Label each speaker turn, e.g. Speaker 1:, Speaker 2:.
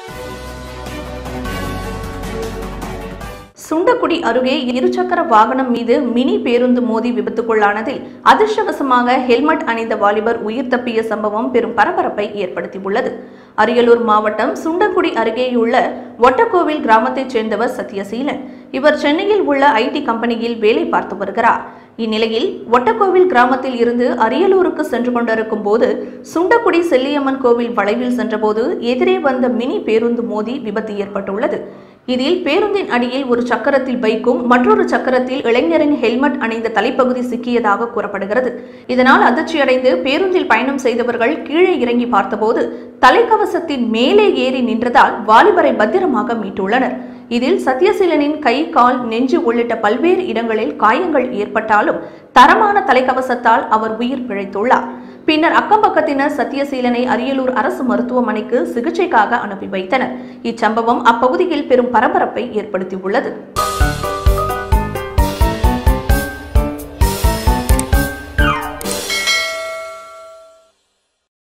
Speaker 1: சுண்டக்குடி அருகே இருசக்கர வாகனம் மீது மினி பேருந்து மோதி விபத்துக்குள்ளானதில் அதிர்ஷ்டவசமாக ஹெல்மெட் அணிந்த வாலிபர் உயிர் தப்பிய சம்பவம் பெரும் பரபரப்பை ஏற்படுத்தியுள்ளது அரியலூர் மாவட்டம் சுண்டக்குடி அருகேயுள்ள ஒட்டக்கோவில் கிராமத்தைச் சேர்ந்தவர் சத்யசீலன் இவர் சென்னையில் உள்ள ஐடி கம்பெனியில் வேலை பார்த்து வருகிறார் இந்நிலையில் ஒட்டக்கோவில் கிராமத்தில் இருந்து அரியலூருக்கு சென்று கொண்டிருக்கும் போது சுண்டக்குடி செல்லியம்மன் கோவில் வளைவில் சென்றபோது எதிரே வந்த மினி பேருந்து மோதி விபத்து ஏற்பட்டுள்ளது இதில் பேருந்தின் அடியில் ஒரு சக்கரத்தில் பைக்கும் மற்றொரு சக்கரத்தில் இளைஞரின் ஹெல்மெட் அணிந்த தலைப்பகுதி சிக்கியதாக கூறப்படுகிறது இதனால் அதிர்ச்சியடைந்து பேருந்தில் பயணம் செய்தவர்கள் கீழே இறங்கி பார்த்தபோது தலைக்கவசத்தின் மேலே ஏறி நின்றதால் வாலிபரை பத்திரமாக மீட்டுள்ளனர் இதில் சத்யசீலனின் கை கால் நெஞ்சு உள்ளிட்ட பல்வேறு இடங்களில் காயங்கள் ஏற்பட்டாலும் தரமான தலைக்கவசத்தால் அவர் உயிர் பிழைத்துள்ளார் பின்னர் அக்கம்பக்கத்தினர் சத்யசீலனை அரியலூர் அரசு மருத்துவமனைக்கு சிகிச்சைக்காக அனுப்பி வைத்தனர் இச்சம்பவம் அப்பகுதியில் பெரும் பரபரப்பை ஏற்படுத்தியுள்ளது